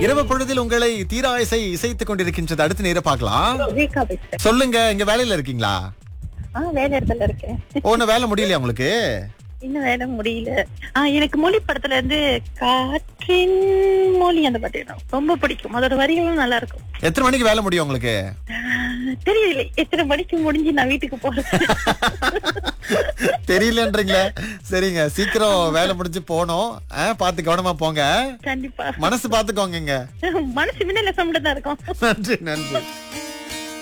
இரவு பொழுதில் உங்களை தீரா இசை இசைத்துக் கொண்டிருக்கின்றது அடுத்து நேர பார்க்கலாம் ரேகா பேசுறேன் சொல்லுங்க இங்க வேலையில இருக்கீங்களா ஆ வேலை இடத்துல இருக்கேன் ஒண்ணு வேலை முடியலையா உங்களுக்கு இன்னும் வேலை முடியல ஆ எனக்கு மொழி படத்துல இருந்து காற்றின் மொழி அந்த பாட்டு வேணும். ரொம்ப பிடிக்கும் அதோட வரிகளும் நல்லா இருக்கும் எத்தனை மணிக்கு வேலை முடியும் உங்களுக்கு ஆ, தெரியல எத்தனை மணிக்கு முடிஞ்சு நான் வீட்டுக்கு போறேன் தெரியலன்றீங்களே சரிங்க சீக்கிரம் வேலை முடிஞ்சு போனோம் ஆ, பார்த்து கவனமா போங்க கண்டிப்பா மனசு பாத்துக்கோங்க மனசு மின்னல சம்பளம் தான் இருக்கும் நன்றி நன்றி